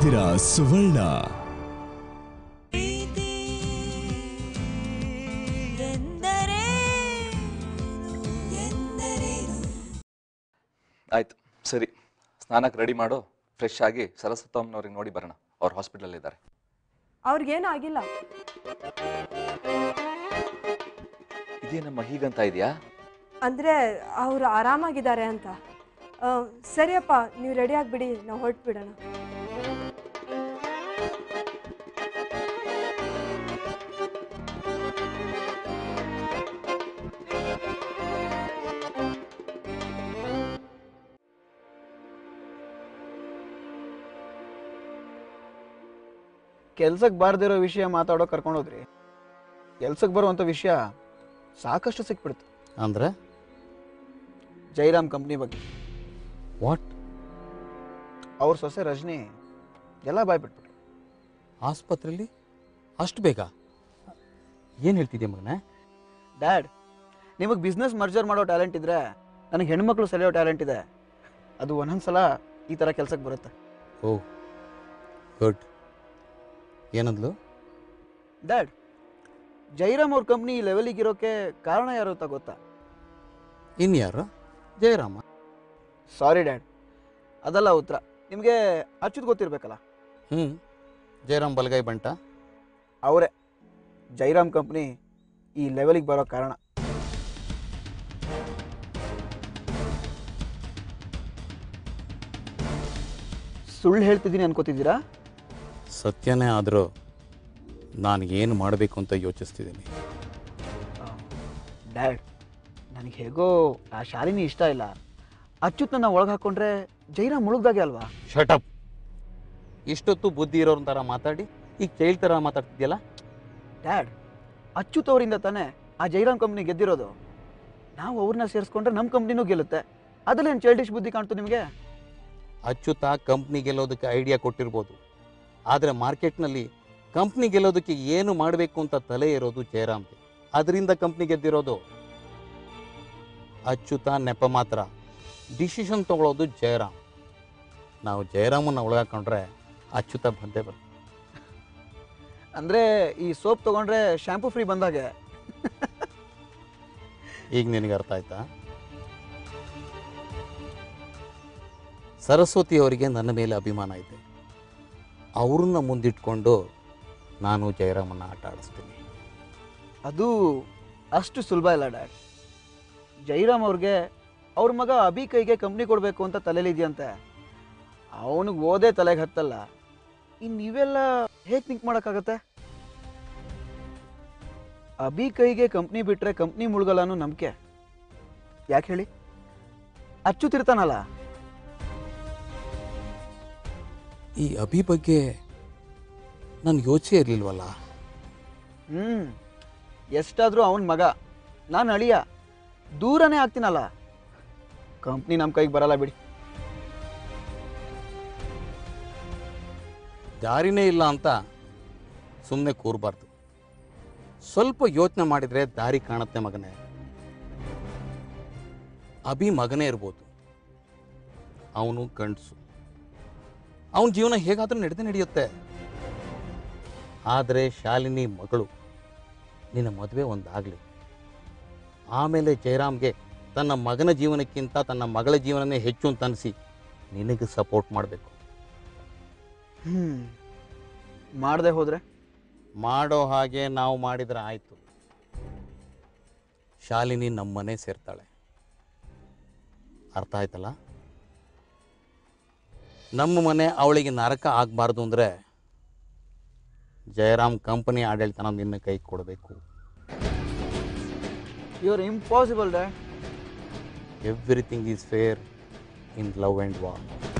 ಇದ್ದೀರಾ ಸುವರ್ಣ ಪ್ರೀತಿ ಎಂದರೇನು ಎಂದರೇನು ಆಯ್ತು ಸರಿ ಸ್ನಾನಕ್ಕೆ ರೆಡಿ ಮಾಡು ಫ್ರೆಶ್ ಆಗಿ ಸರಸ್ವತಮ್ಮನವ್ರಿಗೆ ನೋಡಿ ಬರೋಣ ಅವ್ರು ಹಾಸ್ಪಿಟಲ್ ಇದ್ದಾರೆ ಅವ್ರಿಗೇನು ಆಗಿಲ್ಲ ಇದೇನಮ್ಮ ಹೀಗಂತ ಇದೆಯಾ ಅಂದರೆ ಅವರು ಆರಾಮಾಗಿದ್ದಾರೆ ಅಂತ ಆ, ಸರಿಯಪ್ಪ ನೀವು ರೆಡಿ ಆಗಿಬಿಡಿ ನಾವು ಹೊರಟ್ಬಿಡೋಣ ಕೆಲ್ಸಕ್ಕೆ ಬಾರ್ದಿರೋ ವಿಷಯ ಮಾತಾಡೋ ಕರ್ಕೊಂಡೋದ್ರಿ ಕೆಲ್ಸಕ್ಕೆ ಬರುವಂಥ ವಿಷಯ ಸಾಕಷ್ಟು ಸಿಕ್ಬಿಡ್ತು ಅಂದ್ರೆ ಜೈರಾಮ್ ಕಂಪ್ನಿ ಬಗ್ಗೆ ವಾಟ್ ಅವ್ರ ಸೊಸೆ ರಜನಿ ಎಲ್ಲ ಬಾಯ್ಬಿಟ್ಬಿಟ್ರು ಆಸ್ಪತ್ರೆಯಲ್ಲಿ ಅಷ್ಟು ಬೇಗ ಏನು ಹೇಳ್ತಿದ್ಯಾ ಮಗನೇ ಡ್ಯಾಡ್ ನಿಮಗೆ ಬಿಸ್ನೆಸ್ ಮರ್ಜರ್ ಮಾಡೋ ಟ್ಯಾಲೆಂಟ್ ಇದ್ರೆ ನನಗೆ ಹೆಣ್ಮಕ್ಳು ಸೆಳೆಯೋ ಟ್ಯಾಲೆಂಟ್ ಇದೆ ಅದು ಒಂದೊಂದ್ಸಲ ಈ ಥರ ಕೆಲ್ಸಕ್ಕೆ ಬರುತ್ತೆ ಓ ಗುಡ್ ಏನಂದ್ಲು ಡ್ಯಾಡ್ ಜೈರಾಮ್ ಅವ್ರ ಕಂಪ್ನಿ ಈ ಲೆವೆಲಿಗೆ ಇರೋಕೆ ಕಾರಣ ಯಾರು ಅಂತ ಗೊತ್ತಾ ಇನ್ಯಾರು ಜಯರಾಮ ಸಾರಿ ಡ್ಯಾಡ್ ಅದಲ್ಲ ಉತ್ತರ ನಿಮಗೆ ಅಚ್ಚುತ್ ಗೊತ್ತಿರ್ಬೇಕಲ್ಲ ಹ್ಞೂ ಜಯರಾಮ್ ಬಲಗೈ ಬಂಟ ಅವರೇ ಜೈರಾಮ್ ಕಂಪ್ನಿ ಈ ಲೆವೆಲಿಗೆ ಬರೋ ಕಾರಣ ಸುಳ್ಳು ಹೇಳ್ತಿದ್ದೀನಿ ಅನ್ಕೋತಿದ್ದೀರಾ ಸತ್ಯನೇ ಆದರೂ ನಾನು ಏನು ಮಾಡಬೇಕು ಅಂತ ಯೋಚಿಸ್ತಿದ್ದೀನಿ ಡ್ಯಾಡ್ ನನಗೆ ಹೇಗೋ ಆ ಶಾಲಿನಿ ಇಷ್ಟ ಇಲ್ಲ ಅಚ್ಚುತನ್ನ ಒಳಗೆ ಹಾಕೊಂಡ್ರೆ ಜೈರಾಮ್ ಮುಳುಗ್ದಾಗೆ ಅಲ್ವಾ ಶಟಪ್ ಇಷ್ಟೊತ್ತು ಬುದ್ಧಿ ಇರೋರ ಥರ ಮಾತಾಡಿ ಈಗ ಚೈಲ್ಡ್ ಥರ ಮಾತಾಡ್ತಿದ್ಯಲ್ಲ ಡ್ಯಾಡ್ ಅಚ್ಚುತ್ ಅವರಿಂದ ತಾನೇ ಆ ಜೈರಾಮ್ ಕಂಪ್ನಿ ಗೆದ್ದಿರೋದು ನಾವು ಅವ್ರನ್ನ ಸೇರಿಸ್ಕೊಂಡ್ರೆ ನಮ್ಮ ಕಂಪ್ನಿನೂ ಗೆಲ್ಲುತ್ತೆ ಅದಲ್ಲೇನು ಚೈಲ್ಡಿಶ್ ಬುದ್ಧಿ ಕಾಣ್ತು ನಿಮಗೆ ಅಚ್ಚುತ ಕಂಪ್ನಿ ಗೆಲ್ಲೋದಕ್ಕೆ ಐಡಿಯಾ ಕೊಟ್ಟಿರ್ಬೋದು ಆದರೆ ಮಾರ್ಕೆಟ್ನಲ್ಲಿ ಕಂಪ್ನಿ ಗೆಲ್ಲೋದಕ್ಕೆ ಏನು ಮಾಡಬೇಕು ಅಂತ ತಲೆ ಇರೋದು ಜಯರಾಮ್ಗೆ ಅದರಿಂದ ಕಂಪ್ನಿ ಗೆದ್ದಿರೋದು ಅಚ್ಚುತ ನೆಪ ಮಾತ್ರ ಡಿಸಿಷನ್ ತಗೊಳ್ಳೋದು ಜಯರಾಮ್ ನಾವು ಜಯರಾಮನ್ನ ಒಳಗಾಕೊಂಡ್ರೆ ಅಚ್ಚುತ ಬಂದೇ ಬರ್ ಅಂದರೆ ಈ ಸೋಪ್ ತಗೊಂಡ್ರೆ ಶಾಂಪೂ ಫ್ರೀ ಬಂದಾಗೆ ಈಗ ನಿನಗೆ ಅರ್ಥ ಆಯ್ತಾ ಸರಸ್ವತಿ ಅವರಿಗೆ ನನ್ನ ಮೇಲೆ ಅಭಿಮಾನ ಇದೆ ಅವ್ರನ್ನ ಮುಂದಿಟ್ಕೊಂಡು ನಾನು ಜಯರಾಮನ್ನ ಆಟ ಆಡಿಸ್ತೀನಿ ಅದು ಅಷ್ಟು ಸುಲಭ ಇಲ್ಲ ಡ್ಯಾಡ್ ಜೈರಾಮ್ ಅವ್ರಿಗೆ ಅವ್ರ ಮಗ ಅಭಿ ಕೈಗೆ ಕಂಪ್ನಿ ಕೊಡಬೇಕು ಅಂತ ತಲೆಲಿದೆಯಂತೆ ಅವನಿಗೆ ಓದೇ ತಲೆಗೆ ಹತ್ತಲ್ಲ ಇನ್ನು ನೀವೆಲ್ಲ ಹೇಗೆ ಥಿಂಕ್ ಮಾಡೋಕ್ಕಾಗತ್ತೆ ಅಭಿ ಕೈಗೆ ಕಂಪ್ನಿ ಬಿಟ್ಟರೆ ಕಂಪ್ನಿ ಮುಳುಗಲ್ಲ ಅನ್ನೋ ನಂಬಿಕೆ ಯಾಕೆ ಹೇಳಿ ಅಚ್ಚುತ್ತಿರ್ತಾನಲ್ಲ ಈ ಅಭಿ ಬಗ್ಗೆ ನಾನು ಯೋಚನೆ ಇರಲಿಲ್ವಲ್ಲ ಹ್ಞೂ ಎಷ್ಟಾದರೂ ಅವನ ಮಗ ನಾನು ಅಳಿಯ ದೂರನೇ ಆಗ್ತೀನಲ್ಲ ಕಂಪ್ನಿ ನಮ್ಮ ಕೈಗೆ ಬರಲ್ಲ ಬಿಡಿ ದಾರಿನೇ ಇಲ್ಲ ಅಂತ ಸುಮ್ಮನೆ ಕೂರಬಾರ್ದು ಸ್ವಲ್ಪ ಯೋಚನೆ ಮಾಡಿದರೆ ದಾರಿ ಕಾಣುತ್ತೆ ಮಗನೇ ಅಭಿ ಮಗನೇ ಇರ್ಬೋದು ಅವನು ಗಂಡಸು ಅವನ ಜೀವನ ಹೇಗಾದರೂ ನಡೆದೇ ನಡೆಯುತ್ತೆ ಆದರೆ ಶಾಲಿನಿ ಮಗಳು ನಿನ್ನ ಮದುವೆ ಒಂದಾಗಲಿ ಆಮೇಲೆ ಜಯರಾಮ್ಗೆ ತನ್ನ ಮಗನ ಜೀವನಕ್ಕಿಂತ ತನ್ನ ಮಗಳ ಜೀವನನೇ ಹೆಚ್ಚು ಅಂತ ಅನಿಸಿ ನಿನಗೆ ಸಪೋರ್ಟ್ ಮಾಡಬೇಕು ಹ್ಞೂ ಮಾಡದೆ ಹೋದರೆ ಮಾಡೋ ಹಾಗೆ ನಾವು ಮಾಡಿದ್ರೆ ಆಯಿತು ಶಾಲಿನಿ ನಮ್ಮನೆ ಸೇರ್ತಾಳೆ ಅರ್ಥ ಆಯ್ತಲ್ಲ ನಮ್ಮ ಮನೆ ಅವಳಿಗೆ ನರಕ ಆಗಬಾರ್ದು ಅಂದರೆ ಜಯರಾಮ್ ಕಂಪನಿ ಆಡಳಿತನ ನಿನ್ನ ಕೈ ಕೊಡಬೇಕು you are impossible dad everything is fair in love and war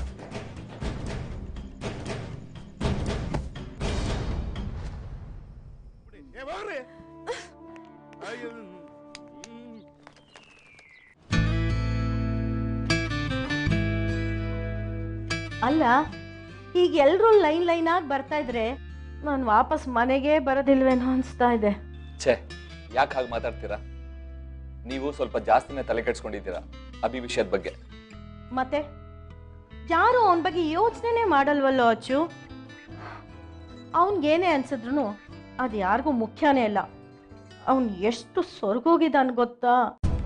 ಅಲ್ಲ ಈಗ ಎಲ್ಲರೂ ಲೈನ್ ಲೈನ್ ಆಗಿ ಬರ್ತಾ ಇದ್ರೆ ನಾನು ವಾಪಸ್ ಮನೆಗೆ ಬರೋದಿಲ್ವೇನೋ ಅನಿಸ್ತಾ ಇದೆ ಛೇ ಯಾಕೆ ಹಾಗೆ ಮಾತಾಡ್ತೀರಾ ನೀವು ಸ್ವಲ್ಪ ಜಾಸ್ತಿನೇ ತಲೆ ಕೆಡ್ಸ್ಕೊಂಡಿದ್ದೀರಾ ಅಭಿ ವಿಷಯದ ಬಗ್ಗೆ ಮತ್ತೆ ಯಾರು ಅವನ ಬಗ್ಗೆ ಯೋಚನೆ ಮಾಡಲ್ವಲ್ಲೋ ಅಚ್ಚು ಅವನಿಗೇನೇ ಅನ್ಸಿದ್ರು ಅದು ಯಾರಿಗೂ ಮುಖ್ಯನೇ ಇಲ್ಲ ಅವನು ಎಷ್ಟು ಸ್ವರ್ಗೋಗಿದ್ದಾನೆ ಗೊತ್ತಾ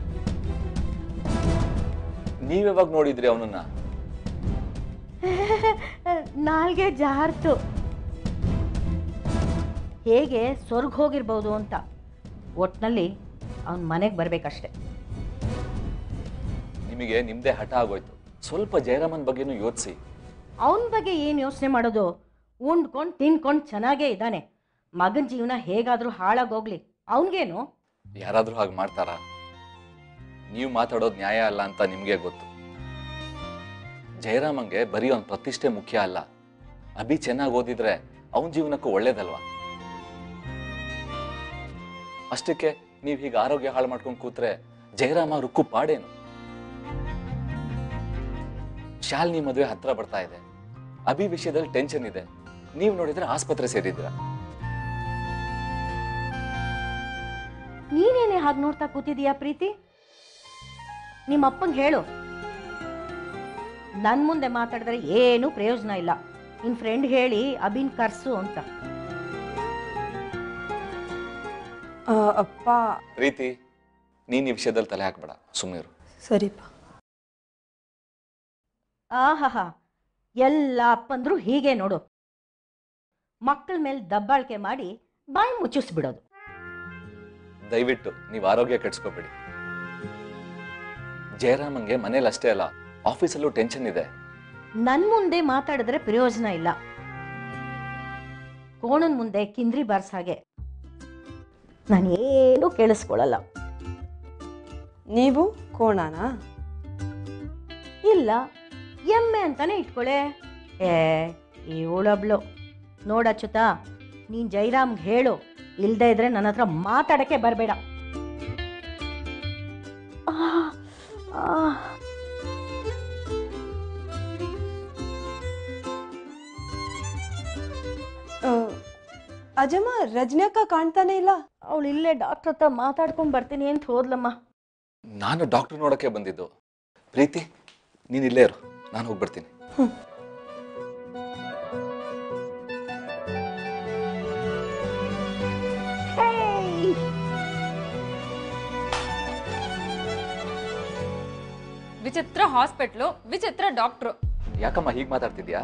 ನೀವ್ ಯಾವಾಗ ನೋಡಿದ್ರಿ ಅವನನ್ನ ನಾಲ್ಗೆ ಜಾರ್ತು ಹೇಗೆ ಸ್ವರ್ಗ ಹೋಗಿರ್ಬೋದು ಅಂತ ಒಟ್ನಲ್ಲಿ ಅವನ ಮನೆಗೆ ಬರಬೇಕಷ್ಟೆ ನಿಮಗೆ ನಿಮ್ದೇ ಹಠ ಆಗೋಯ್ತು ಸ್ವಲ್ಪ ಜಯರಾಮನ್ ಬಗ್ಗೆನೂ ಯೋಚಿಸಿ ಅವನ ಬಗ್ಗೆ ಏನು ಯೋಚನೆ ಮಾಡೋದು ಉಂಡ್ಕೊಂಡು ತಿನ್ಕೊಂಡು ಚೆನ್ನಾಗೇ ಇದ್ದಾನೆ ಮಗನ ಜೀವನ ಹೇಗಾದರೂ ಹಾಳಾಗೋಗ್ಲಿ ಅವನಿಗೇನು ಯಾರಾದ್ರೂ ಹಾಗೆ ಮಾಡ್ತಾರಾ ನೀವು ಮಾತಾಡೋದು ನ್ಯಾಯ ಅಲ್ಲ ಅಂತ ನಿಮ್ಗೆ ಗೊತ್ತು ಜಯರಾಮಂಗೆ ಬರೀ ಅವ್ನ ಪ್ರತಿಷ್ಠೆ ಮುಖ್ಯ ಅಲ್ಲ ಅಭಿ ಚೆನ್ನಾಗಿ ಓದಿದ್ರೆ ಅವನ ಜೀವನಕ್ಕೂ ಒಳ್ಳೇದಲ್ವಾ ಅಷ್ಟಕ್ಕೆ ನೀವು ಹೀಗೆ ಆರೋಗ್ಯ ಹಾಳು ಮಾಡ್ಕೊಂಡು ಕೂತ್ರೆ ಜಯರಾಮ ರುಕ್ಕು ಪಾಡೇನು ಶಾಲಿನಿ ಮದುವೆ ಹತ್ರ ಬರ್ತಾ ಇದೆ ಅಭಿ ವಿಷಯದಲ್ಲಿ ಟೆನ್ಷನ್ ಇದೆ ನೀವು ನೋಡಿದ್ರೆ ಆಸ್ಪತ್ರೆ ಸೇರಿದ್ದೀರಾ ನೀನೇನೆ ಹಾಗೆ ನೋಡ್ತಾ ಕೂತಿದೀಯಾ ಪ್ರೀತಿ ನಿಮ್ಮ ಅಪ್ಪಂಗೆ ಹೇಳು ನನ್ನ ಮುಂದೆ ಮಾತಾಡಿದ್ರೆ ಏನೂ ಪ್ರಯೋಜನ ಇಲ್ಲ ನಿನ್ನ ಫ್ರೆಂಡ್ ಹೇಳಿ ಅಭಿನ್ ಕರ್ಸು ಅಂತ ಆ, ಅಪ್ಪ ಪ್ರೀತಿ ನೀನ್ ಈ ವಿಷಯದಲ್ಲಿ ತಲೆ ಹಾಕ್ಬೇಡ ಸುಮ್ಮನಿರು ಸರಿಪ್ಪ ಆಹಾಹಾ ಎಲ್ಲ ಅಪ್ಪಂದ್ರು ಹೀಗೆ ನೋಡು ಮಕ್ಕಳ ಮೇಲೆ ದಬ್ಬಾಳಿಕೆ ಮಾಡಿ ಬಾಯಿ ಮುಚ್ಚಿಸ್ಬಿಡೋದು ದಯವಿಟ್ಟು ನೀವು ಆರೋಗ್ಯ ಕೆಡಿಸ್ಕೋಬೇಡಿ ಜಯರಾಮಂಗೆ ಮನೇಲಿ ಅಷ್ಟೇ ಅಲ್ಲ ಆಫೀಸಲ್ಲೂ ಟೆನ್ಷನ್ ಇದೆ ನನ್ ಮುಂದೆ ಮಾತಾಡಿದ್ರೆ ಪ್ರಯೋಜನ ಇಲ್ಲ ಕೋಣನ್ ಮುಂದೆ ಕಿಂದ್ರಿ ಬಾರ್ಸ್ ಹಾಗೆ ನಾನು ಏನು ಕೇಳಿಸ್ಕೊಳ್ಳಲ್ಲ ನೀವು ಕೋಣನಾ ಇಲ್ಲ ಎಮ್ಮೆ ಅಂತಾನೆ ಇಟ್ಕೊಳೆ ಏ ಇವಳೊಬ್ಳು ನೋಡಚ್ಚುತಾ ನೀನ್ ಜೈರಾಮ್ಗೆ ಹೇಳು ಇಲ್ದೇ ಇದ್ರೆ ನನ್ನ ಹತ್ರ ಮಾತಾಡಕ್ಕೆ ಬರಬೇಡ ಆ, ಅಜಮ್ಮ ರಜನಿಯಕ್ಕ ಕಾಣ್ತಾನೆ ಇಲ್ಲ ಅವಳು ಇಲ್ಲೇ ಡಾಕ್ಟರ್ ಹತ್ರ ಮಾತಾಡ್ಕೊಂಡ್ ಬರ್ತೀನಿ ಅಂತ ಹೋದ್ಲಮ್ಮ ನಾನು ಡಾಕ್ಟರ್ ನೋಡಕ್ಕೆ ಬಂದಿದ್ದು ಪ್ರೀತಿ ನೀನ್ ಇಲ್ಲೇ ಇರು ನಾನು ಹೋಗ್ಬರ್ತೀನಿ ವಿಚಿತ್ರ ಹಾಸ್ಪಿಟ್ಲು ವಿಚಿತ್ರ ಡಾಕ್ಟ್ರು ಯಾಕಮ್ಮ ಹೀಗೆ ಮಾತಾಡ್ತಿದ್ಯಾ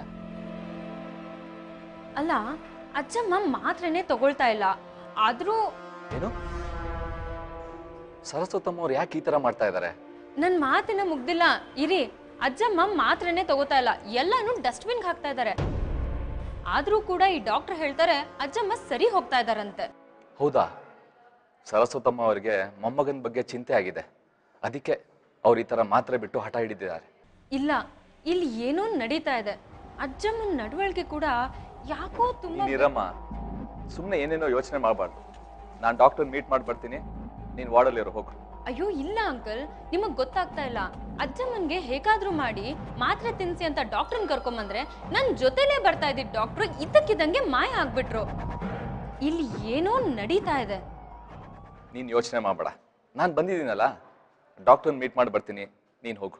ಅಲ್ಲ ಅಜ್ಜಮ್ಮ ಮಾತ್ರೆನೇ ತಗೊಳ್ತಾ ಇಲ್ಲ ಆದ್ರೂ ಏನು ಸರಸ್ವತಮ್ಮ ಅವ್ರು ಯಾಕೆ ಈ ತರ ಮಾಡ್ತಾ ಇದ್ದಾರೆ ನನ್ ಮಾತಿನ ಮುಗ್ದಿಲ್ಲ ಇರಿ ಅಜ್ಜಮ್ಮ ಮಾತ್ರೆನೇ ತಗೋತಾ ಇಲ್ಲ ಎಲ್ಲಾನು ಡಸ್ಟ್ಬಿನ್ಗೆ ಹಾಕ್ತಾ ಇದ್ದಾರೆ ಆದ್ರೂ ಕೂಡ ಈ ಡಾಕ್ಟರ್ ಹೇಳ್ತಾರೆ ಅಜ್ಜಮ್ಮ ಸರಿ ಹೋಗ್ತಾ ಇದಾರಂತೆ ಹೌದಾ ಸರಸ್ವತಮ್ಮ ಅವರಿಗೆ ಮೊಮ್ಮಗನ ಬಗ್ಗೆ ಚಿಂತೆ ಆಗಿದೆ ಅದಕ್ಕೆ ಅವ್ರು ಈ ತರ ಮಾತ್ರೆ ಬಿಟ್ಟು ಹಠ ಹಿಡಿದಿದ್ದಾರೆ ಇಲ್ಲ ಇಲ್ಲಿ ಏನೋ ನಡೀತಾ ಇದೆ ಅಜ್ಜಮ್ಮನ ನಡವಳಿಕೆ ಕೂಡ ಯಾಕೋ ತುಂಬಾ ನೀರಮ್ಮ ಸುಮ್ಮನೆ ಏನೇನೋ ಯೋಚನೆ ಮಾಡಬಾರ್ದು ನಾನು ಡಾಕ್ಟರ್ ಮೀಟ್ ಮಾಡಿ ಬರ್ತೀನಿ ನೀನು ವಾರ್ಡಲ್ಲಿರೋ ಹೋಗು ಅಯ್ಯೋ ಇಲ್ಲ ಅಂಕಲ್ ನಿಮಗ್ ಗೊತ್ತಾಗ್ತಾ ಇಲ್ಲ ಅಜ್ಜಮ್ಮನ್ಗೆ ಹೇಗಾದ್ರೂ ಮಾಡಿ ಮಾತ್ರೆ ತಿನ್ಸಿ ಅಂತ ಡಾಕ್ಟರ್ನ ಕರ್ಕೊಂಬಂದ್ರೆ ನನ್ ಜೊತೆಲೇ ಬರ್ತಾ ಇದ್ದಿದ್ ಡಾಕ್ಟ್ರು ಇದ್ದಕ್ಕಿದ್ದಂಗೆ ಮಾಯ ಆಗ್ಬಿಟ್ರು ಇಲ್ಲಿ ಏನೋ ನಡೀತಾ ಇದೆ ನೀನು ಯೋಚನೆ ಮಾಡಬೇಡ ನಾನು ಬಂದಿದ್ದೀನಲ್ಲ ಡಾಕ್ಟರ್ನ ಮೀಟ್ ಮಾಡಿ ಬರ್ತೀನಿ ನೀನು ಹೋಗು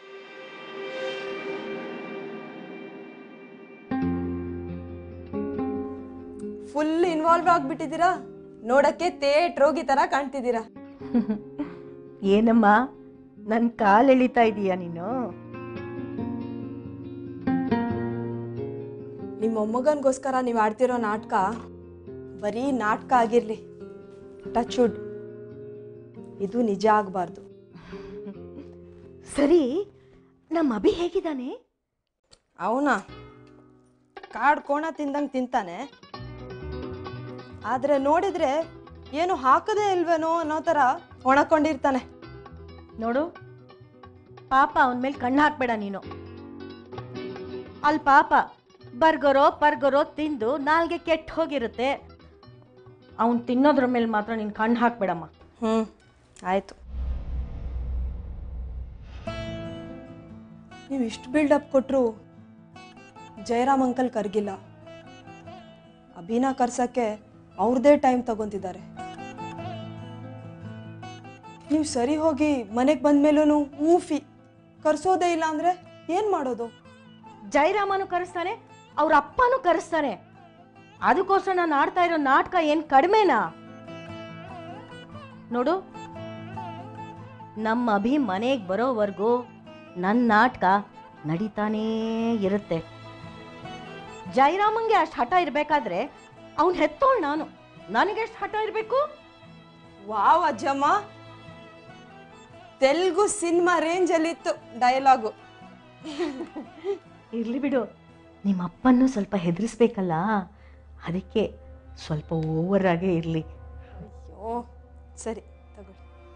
ಫುಲ್ ಇನ್ವಾಲ್ವ್ ಆಗ್ಬಿಟ್ಟಿದ್ದೀರಾ ನೋಡಕ್ಕೆ ತೇಟ್ ರೋಗಿ ತರ ಕಾಣ್ತಿದ್ದೀರಾ ಏನಮ್ಮ ನನ್ನ ಕಾಲು ಎಳಿತಾ ಇದೀಯಾ ನೀನು ನಿಮ್ಮ ಮೊಮ್ಮಗನ್ಗೋಸ್ಕರ ನೀವು ಆಡ್ತಿರೋ ನಾಟಕ ಬರೀ ನಾಟಕ ಆಗಿರ್ಲಿ ಟಚ್ ವುಡ್ ಇದು ನಿಜ ಆಗಬಾರ್ದು ಸರಿ ನಮ್ಮ ಅಭಿ ಹೇಗಿದ್ದಾನೆ ಅವನ ಕಾಡ್ ಕೋಣ ತಿಂದಂಗೆ ತಿಂತಾನೆ ಆದರೆ ನೋಡಿದ್ರೆ ಏನು ಹಾಕದೇ ಇಲ್ವೇನೋ ಅನ್ನೋ ಥರ ಒಣಕೊಂಡಿರ್ತಾನೆ ನೋಡು ಪಾಪ ಅವನ ಮೇಲೆ ಕಣ್ಣು ಹಾಕ್ಬೇಡ ನೀನು ಅಲ್ಲಿ ಪಾಪ ಬರ್ಗರೋ ಪರ್ಗರೋ ತಿಂದು ನಾಲ್ಗೆ ಕೆಟ್ಟ ಹೋಗಿರುತ್ತೆ ಅವನು ತಿನ್ನೋದ್ರ ಮೇಲೆ ಮಾತ್ರ ನೀನು ಕಣ್ಣು ಹಾಕ್ಬೇಡಮ್ಮ ಹ್ಞೂ ಆಯಿತು ನೀವು ಇಷ್ಟು ಬಿಲ್ಡಪ್ ಕೊಟ್ಟರು ಜಯರಾಮ್ ಅಂಕಲ್ ಕರ್ಗಿಲ್ಲ ಅಭಿನ ಕರ್ಸಕ್ಕೆ ಅವ್ರದ್ದೇ ಟೈಮ್ ತಗೊಂತಿದ್ದಾರೆ ನೀವು ಸರಿ ಹೋಗಿ ಮನೆಗೆ ಬಂದ್ಮೇಲೂ ಊಫಿ ಕರ್ಸೋದೇ ಇಲ್ಲ ಅಂದರೆ ಏನು ಮಾಡೋದು ಜಯರಾಮನು ಕರೆಸ್ತಾನೆ ಅವ್ರ ಅಪ್ಪನೂ ಕರೆಸ್ತಾನೆ ಅದಕ್ಕೋಸ್ಕರ ನಾನು ಆಡ್ತಾ ಇರೋ ನಾಟಕ ಏನು ಕಡಿಮೆನಾ ನೋಡು ನಮ್ಮ ಅಭಿ ಮನೆಗೆ ಬರೋವರೆಗೂ ನನ್ನ ನಾಟಕ ನಡೀತಾನೇ ಇರುತ್ತೆ ಜಯರಾಮಂಗೆ ಅಷ್ಟು ಹಠ ಇರಬೇಕಾದ್ರೆ ಅವನು ಹೆತ್ತೋಳು ನಾನು ನನಗೆ ಎಷ್ಟು ಹಠ ಇರಬೇಕು ವಾವ್ ಅಜ್ಜಮ್ಮ ತೆಲುಗು ಸಿನಿಮಾ ರೇಂಜಲ್ಲಿತ್ತು ಡೈಲಾಗು ಇರ್ಲಿ ಬಿಡು ನಿಮ್ಮ ಅಪ್ಪನ್ನು ಸ್ವಲ್ಪ ಹೆದರಿಸ್ಬೇಕಲ್ಲ ಅದಕ್ಕೆ ಸ್ವಲ್ಪ ಓವರ್ ಆಗೇ ಇರಲಿ ಅಯ್ಯೋ ಸರಿ ತಗೊಳ್ಳಿ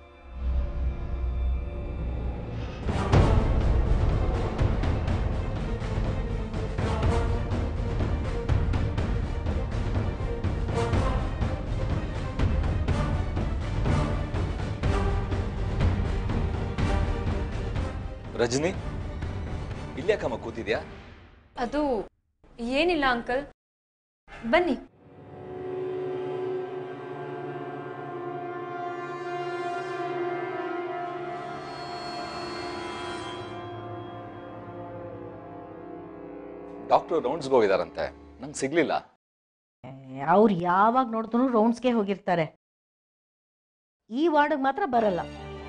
ರಜನಿ ಇಲ್ಯಾಕಮ್ಮ ಕೂತಿದ್ಯಾ ಅದು ಏನಿಲ್ಲ ಅಂಕಲ್ ಬನ್ನಿ ಡಾಕ್ಟರ್ ರೌಂಡ್ಸ್ಗೆ ಹೋಗಿದಾರಂತೆ ನಂಗೆ ಸಿಗ್ಲಿಲ್ಲ ಅವ್ರು ಯಾವಾಗ ನೋಡಿದ್ರು ರೌಂಡ್ಸ್ಗೆ ಹೋಗಿರ್ತಾರೆ ಈ ವಾರ್ಡ್ಗೆ ಮಾತ್ರ ಬರಲ್ಲ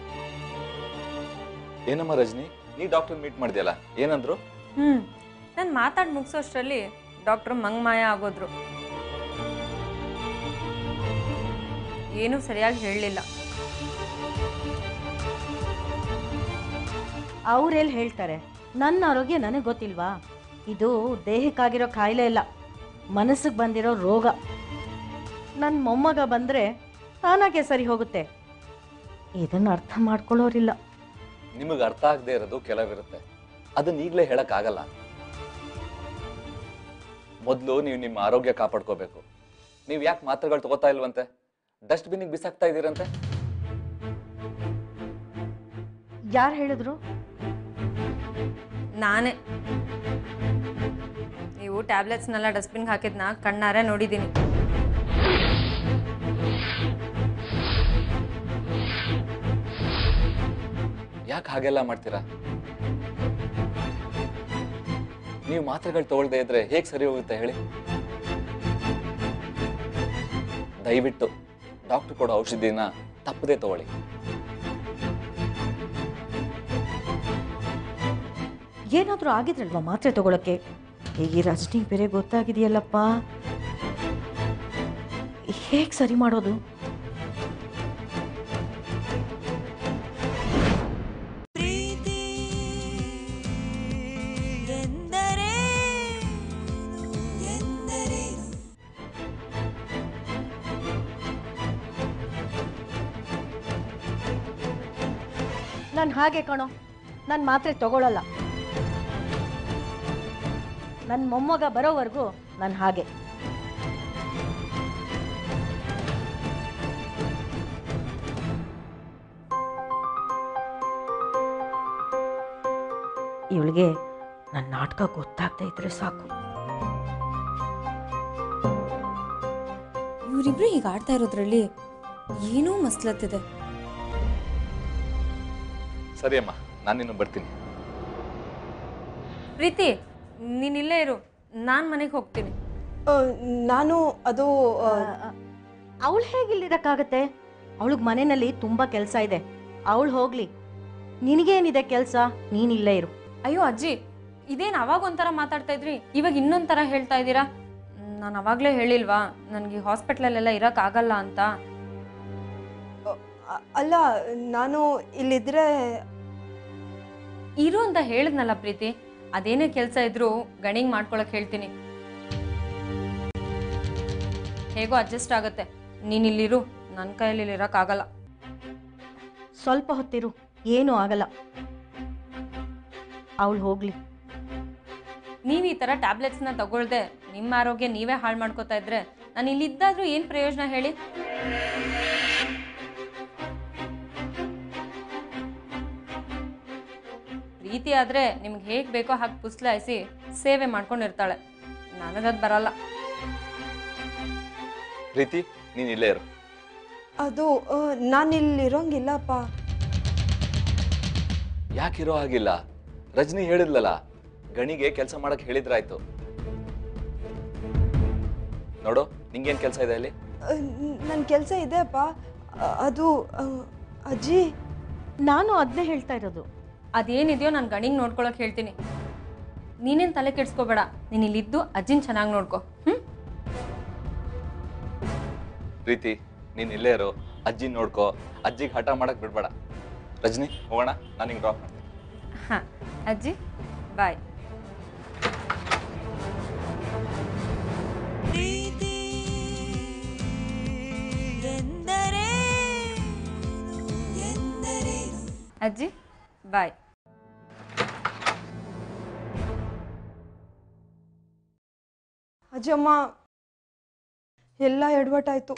ಏನಮ್ಮ ರಜನಿ ನೀ ಡಾಕ್ಟರ್ ಮೀಟ್ ಮಾಡಿದ್ಯಲ್ಲ ಏನಂದ್ರು ಹ್ಮ್ ನಾನು ಮಾತಾಡಿ ಮುಗಿಸೋಷ್ಟರಲ್ಲಿ ಡಾಕ್ಟರ್ ಮಂಗ್ಮಾಯ ಆಗೋದ್ರು ಏನೂ ಸರಿಯಾಗಿ ಹೇಳಲಿಲ್ಲ ಅವ್ರೆಲ್ಲಿ ಹೇಳ್ತಾರೆ ನನ್ನ ಆರೋಗ್ಯ ನನಗೆ ಗೊತ್ತಿಲ್ವಾ ಇದು ದೇಹಕ್ಕಾಗಿರೋ ಕಾಯಿಲೆ ಇಲ್ಲ ಮನಸ್ಸಿಗೆ ಬಂದಿರೋ ರೋಗ ನನ್ನ ಮೊಮ್ಮಗ ಬಂದರೆ ತಾನಾಗೆ ಸರಿ ಹೋಗುತ್ತೆ ಇದನ್ನು ಅರ್ಥ ಮಾಡ್ಕೊಳ್ಳೋರಿಲ್ಲ ನಿಮಗೆ ಅರ್ಥ ಆಗದೆ ಇರೋದು ಕೆಲವಿರುತ್ತೆ ಅದನ್ನ ಈಗಲೇ ಹೇಳಕ್ಕಾಗಲ್ಲ ಮೊದಲು ನೀವು ನಿಮ್ಮ ಆರೋಗ್ಯ ಕಾಪಾಡ್ಕೋಬೇಕು ನೀವು ಯಾಕೆ ಮಾತ್ರೆಗಳು ತಗೋತಾ ಇಲ್ವಂತೆ ಡಸ್ಟ್ಬಿನ್ನಿಗೆ ಬಿಸಾಕ್ತಾ ಇದ್ದೀರಂತೆ ಯಾರು ಹೇಳಿದ್ರು ನಾನೇ ನೀವು ಟ್ಯಾಬ್ಲೆಟ್ಸ್ನೆಲ್ಲ ಡಸ್ಟ್ಬಿನ್ಗೆ ಹಾಕಿದ್ನ ಕಣ್ಣಾರೆ ನೋಡಿದ್ದೀನಿ ಯಾಕೆ ಹಾಗೆಲ್ಲ ಮಾಡ್ತೀರಾ ನೀವು ಮಾತ್ರೆಗಳು ತಗೊಳ್ದೇ ಇದ್ರೆ ಹೇಗೆ ಸರಿ ಹೋಗುತ್ತೆ ಹೇಳಿ ದಯವಿಟ್ಟು ಡಾಕ್ಟರ್ ಕೊಡೋ ಔಷಧಿನ ತಪ್ಪದೇ ತಗೊಳ್ಳಿ ಏನಾದರೂ ಆಗಿದ್ರಲ್ವಾ ಮಾತ್ರೆ ತಗೊಳಕ್ಕೆ ಈಗ ಈ ರಜನಿಗೆ ಬೇರೆ ಗೊತ್ತಾಗಿದೆಯಲ್ಲಪ್ಪ ಹೇಗೆ ಸರಿ ಮಾಡೋದು ಪ್ರೀತಿ ಎಂದರೇನು ಎಂದರೇನು ನಾನು ಹಾಗೆ ಕಣೋ ನಾನು ಮಾತ್ರೆ ತಗೊಳ್ಳಲ್ಲ ನನ್ನ ಮೊಮ್ಮಗ ಬರೋವರೆಗೂ ನಾನು ಹಾಗೆ ಇವಳಿಗೆ ನನ್ನ ನಾಟಕ ಗೊತ್ತಾಗ್ತಾ ಇದ್ರೆ ಸಾಕು ಇವರಿಬ್ರು ಈಗ ಆಡ್ತಾ ಇರೋದ್ರಲ್ಲಿ ಏನೋ ಮಸ್ಲತ್ತಿದೆ ಸರಿ ಅಮ್ಮ ನಾನಿನ್ನು ಬರ್ತೀನಿ ಪ್ರೀತಿ ನೀನ್ ಇಲ್ಲೇ ಇರು ನಾನು ಮನೆಗೆ ಹೋಗ್ತೀನಿ ಆ, ನಾನು ಅದು ಆ, ಅವಳು ಹೇಗಿಲ್ಲಿರಕ್ಕಾಗತ್ತೆ ಅವಳಿಗೆ ಮನೆಯಲ್ಲಿ ತುಂಬ ಕೆಲಸ ಇದೆ ಅವಳು ಹೋಗ್ಲಿ ನಿನಗೇನಿದೆ ಕೆಲಸ ನೀನಿಲ್ಲೇ ಇರು ಅಯ್ಯೋ ಅಜ್ಜಿ ಇದೇನು ಅವಾಗ ಒಂಥರ ಮಾತಾಡ್ತಾ ಇದ್ರಿ ಇವಾಗ ಇನ್ನೊಂಥರ ಹೇಳ್ತಾ ಇದ್ದೀರಾ ನಾನು ಅವಾಗಲೇ ಹೇಳಿಲ್ವಾ ನನಗೆ ಹಾಸ್ಪಿಟ್ಲಲ್ಲೆಲ್ಲ ಇರೋಕ್ಕಾಗಲ್ಲ ಅಂತ ಅ- ಅಲ್ಲ ನಾನು ಇಲ್ಲಿದ್ರೆ ಇರು ಅಂತ ಹೇಳಿದ್ನಲ್ಲ ಪ್ರೀತಿ ಅದೇನೇ ಕೆಲಸ ಇದ್ರೂ ಗಣಿಗೆ ಮಾಡ್ಕೊಳಕ್ ಹೇಳ್ತೀನಿ ಹೇಗೋ ಅಡ್ಜಸ್ಟ್ ಆಗುತ್ತೆ ನೀನ್ ಇಲ್ಲಿರು ನನ್ನ ಕೈಯಲ್ಲಿ ಇಲ್ಲಿ ಇರೋಕ್ಕಾಗಲ್ಲ ಸ್ವಲ್ಪ ಹೊತ್ತಿರು ಏನೂ ಆಗಲ್ಲ ಅವಳು ಹೋಗ್ಲಿ ನೀವು ಈ ಥರ ಟ್ಯಾಬ್ಲೆಟ್ಸ್ನ ತಗೊಳ್ದೆ ನಿಮ್ಮ ಆರೋಗ್ಯ ನೀವೇ ಹಾಳು ಮಾಡ್ಕೋತಾ ಇದ್ರೆ ನಾನು ಇಲ್ಲಿದ್ದಾದ್ರೂ ಏನು ಪ್ರಯೋಜನ ಹೇಳಿ ಪ್ರೀತಿ ಆದರೆ ನಿಮ್ಗೆ ಹೇಗೆ ಬೇಕೋ ಹಾಗೆ ಪುಸ್ಲಾಯಿಸಿ ಸೇವೆ ಮಾಡ್ಕೊಂಡಿರ್ತಾಳೆ ನನಗದು ಬರಲ್ಲ ಪ್ರೀತಿ ನೀನು ಇಲ್ಲೇ ಇರು ಅದು ಆ, ನಾನಿಲ್ಲಿರೋಂಗಿಲ್ಲಪ್ಪ ಯಾಕಿರೋ ಹಾಗಿಲ್ಲ ರಜನಿ ಹೇಳಿದ್ಲಲ್ಲ ಗಣಿಗೆ ಕೆಲಸ ಮಾಡಕ್ ಹೇಳಿದ್ರಾಯ್ತು ನೋಡು ನಿಂಗೇನು ಕೆಲಸ ಇದೆ ಅಲ್ಲಿ ನನ್ನ ಕೆಲಸ ಇದೆ ಅಪ್ಪ ಅ- ಅದು ಅ, ಅಜ್ಜಿ ನಾನು ಅದನ್ನೇ ಹೇಳ್ತಾ ಇರೋದು ಅದೇನಿದೆಯೋ ನಾನು ಗಣಿಗೆ ನೋಡ್ಕೊಳಕ್ ಹೇಳ್ತೀನಿ ನೀನೇನು ತಲೆ ಕೆಡ್ಸ್ಕೋಬೇಡ ನೀನು ಇಲ್ಲಿದ್ದು ಅಜ್ಜಿನ ಚೆನ್ನಾಗಿ ನೋಡ್ಕೊ ಹ್ಞೂ ಪ್ರೀತಿ ನೀನು ಇಲ್ಲೇ ಇರು ಅಜ್ಜಿ ನೋಡ್ಕೋ ಅಜ್ಜಿಗೆ ಹಠ ಮಾಡಕ್ ಬಿಡ್ಬೇಡ ರಜನಿ ಹೋಗೋಣ ನಾನು ಹಿಂಗೆ ಡ್ರಾಪ್ ಮಾಡ್ತೀನಿ ಹಾಂ ಅಜ್ಜಿ ಬಾಯ್ ಪ್ರೀತಿ ಎಂದರೇನು ಎಂದರೇನು ಅಜ್ಜಿ ಬಾಯ್ ಅಜ್ಜಮ್ಮ ಎಲ್ಲ ಎಡವಟ್ಟಾಯ್ತು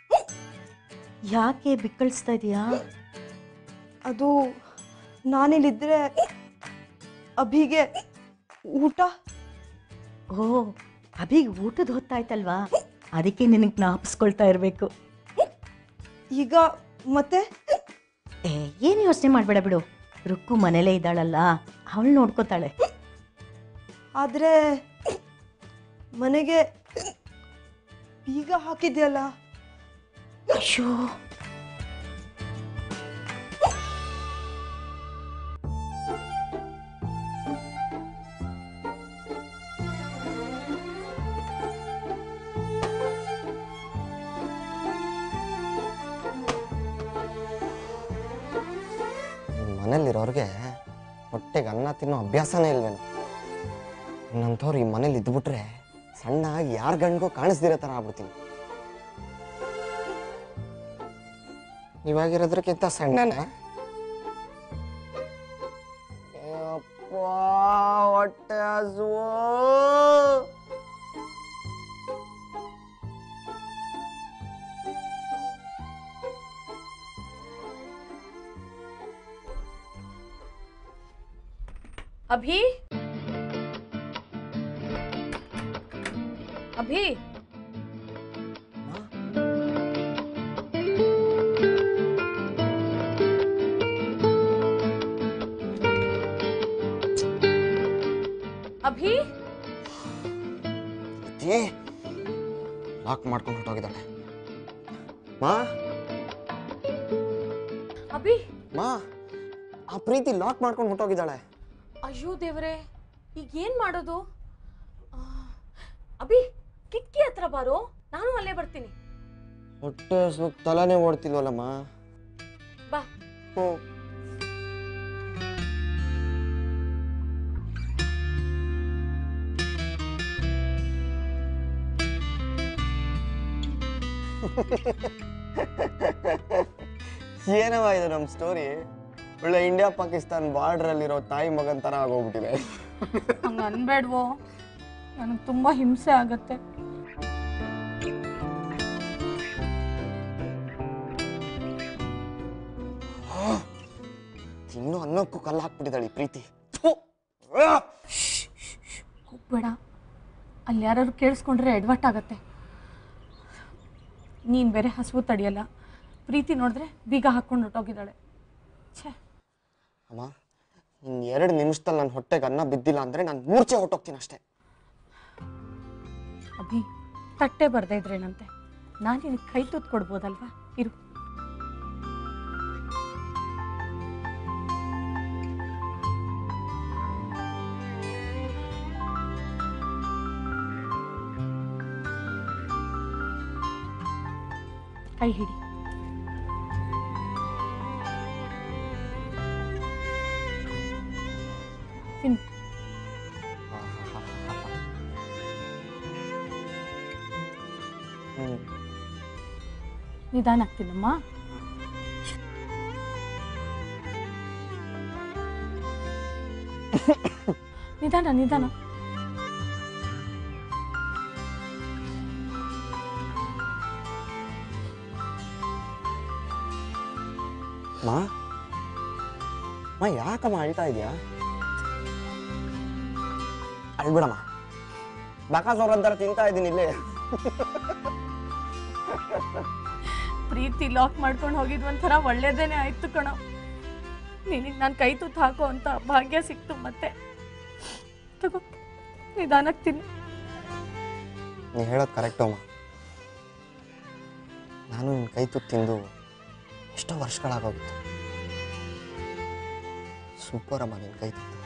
ಯಾಕೆ ಬಿಕ್ಕಳಿಸ್ತಾ ಇದೀಯಾ ಅದು ನಾನಿಲ್ಲಿದ್ದರೆ ಅಭಿಗೆ ಊಟ ಓ ಅಭಿಗೆ ಊಟದ ಹೊತ್ತಾಯ್ತಲ್ವಾ ಅದಕ್ಕೆ ನಿನಗೆ ಜ್ಞಾಪಿಸ್ಕೊಳ್ತಾ ಇರಬೇಕು ಈಗ ಮತ್ತೆ ಏ ಏನು ಯೋಚನೆ ಮಾಡಬೇಡ ಬಿಡು ರುಕ್ಕು ಮನೇಲೇ ಇದ್ದಾಳಲ್ಲ ಅವಳು ನೋಡ್ಕೋತಾಳೆ ಆದರೆ ಮನೆಗೆ ಬೀಗ ಹಾಕಿದ್ಯಲ್ಲ ಅಯ್ಯೋ ಮನೇಲಿರೋರಿಗೆ ಹೊಟ್ಟೆಗೆ ಅನ್ನ ತಿನ್ನೋ ಅಭ್ಯಾಸನೇ ಇಲ್ವೇನೋ ನನ್ನಂಥವ್ರು ಈ ಮನೇಲಿ ಇದ್ಬಿಟ್ರೆ ಸಣ್ಣ ಯಾರ ಗಂಡ್ಗೂ ಕಾಣಿಸ್ದಿರೋ ಥರ ಆಗ್ಬಿಡ್ತೀನಿ ಇವಾಗಿರೋದ್ರಕ್ಕಿಂತ ಸಣ್ಣನ ಹೊಟ್ಟೆ ಹಸುವು. ಅಭಿ ಅಭಿ ಅಭಿ ಏ ಲಾಕ್ ಮಾಡ್ಕೊಂಡು ಹೊರಟೋಗಿದ್ದಾಳೆ ಮಾ ಅಭಿ ಮಾ ಆ ಪ್ರೀತಿ ಲಾಕ್ ಮಾಡ್ಕೊಂಡು ಹೊರಟೋಗಿದ್ದಾಳೆ ಅಯ್ಯೋ ದೇವ್ರೆ ಈಗ ಏನ್ ಮಾಡೋದು ಆ, ಅಭಿ ಕಿಟಕಿ ಹತ್ರ ಬಾರೋ ನಾನು ಅಲ್ಲೇ ಬರ್ತೀನಿ ಹೊಟ್ಟೆ ಹಸುಕ್ ತಲೆನೇ ಓಡ್ತಿಲ್ವಲ್ಲಮ್ಮ ಬಾ ಹ್ಞೂ ಏನವ ಇದು ನಮ್ಮ ಸ್ಟೋರಿ ಒಳ್ಳೆ ಇಂಡಿಯಾ ಪಾಕಿಸ್ತಾನ್ ಬಾರ್ಡ್ರಲ್ಲಿರೋ ತಾಯಿ ಮಗನ್ ಥರ ಆಗೋಗ್ಬಿಟ್ಟಿದೆ ಹಂಗೆ ಅನ್ಬೇಡ್ವೋ ನನಗೆ ತುಂಬ ಹಿಂಸೆ ಆಗತ್ತೆ ಇನ್ನೂ ಅನ್ನಕ್ಕೂ ಕಲ್ಲು ಹಾಕ್ಬಿಟ್ಟಿದ್ದಾಳೆ ಈ ಪ್ರೀತಿ ಹೋಗ್ಬೇಡ ಅಲ್ಲಿ ಯಾರು ಕೇಳಿಸ್ಕೊಂಡ್ರೆ ಎಡವಟ್ಟಾಗತ್ತೆ ನೀನು ಬೇರೆ ಹಸುವು ತಡಿಯಲ್ಲ ಪ್ರೀತಿ ನೋಡಿದ್ರೆ ಬೀಗ ಹಾಕ್ಕೊಂಡು ಹೊರಟೋಗಿದ್ದಾಳೆ ಛೇ ಅಮ್ಮ ಇನ್ನು ಎರಡು ನಿಮಿಷದಲ್ಲಿ ನನ್ನ ಹೊಟ್ಟೆಗೆ ಅನ್ನ ಬಿದ್ದಿಲ್ಲ ಅಂದರೆ ನಾನು ಮೂರ್ಛೆ ಹೊಟ್ಟೋಗ್ತೀನಿ ಅಷ್ಟೇ ಅಭಿ ತಟ್ಟೆ ಬರ್ದೇ ಇದ್ರೇನಂತೆ ನಾನು ನಿನಗೆ ಕೈ ತುತ್ತು ಕೊಡ್ಬೋದಲ್ವಾ ಇರು ಕೈ ಹಿಡಿ ತಿನ್ನು ಹ್ಞೂ ನಿಧಾನ ಆಗ್ತೀನಮ್ಮ ನಿಧಾನ ನಿಧಾನ ಮಾ ಮಾ ಯಾಕಮ್ಮ ಅಳ್ತಾ ಇದೆಯಾ ಅಳ್ಬಿಡಮ್ಮ ಬಕಾಸೋರ್ ಅಂತಾರೆ ತಿಂತಾ ಇದ್ದೀನಿ ಇಲ್ಲೇ ಪ್ರೀತಿ ಲಾಕ್ ಮಾಡ್ಕೊಂಡು ಹೋಗಿದ್ ಒಂಥರ ಒಳ್ಳೇದೇನೆ ಆಯ್ತು ಕಣೋ ನಿನಗೆ ನಾನು ಕೈ ತುತ್ತು ಹಾಕೋ ಅಂತ ಭಾಗ್ಯ ಸಿಕ್ತು ಮತ್ತೆ ತಗೋ ನಿಧಾನಕ್ಕೆ ತಿನ್ನು ನೀ ಹೇಳೋದು ಕರೆಕ್ಟು ಅಮ್ಮ ನಾನು ನಿನ್ನ ಕೈ ತುತ್ತು ತಿಂದು ಎಷ್ಟೋ ವರ್ಷಗಳಾಗೋಗಿತ್ತು ಸೂಪರ್ ಅಮ್ಮ ನಿನ್ನ ಕೈ ತುತ್ತು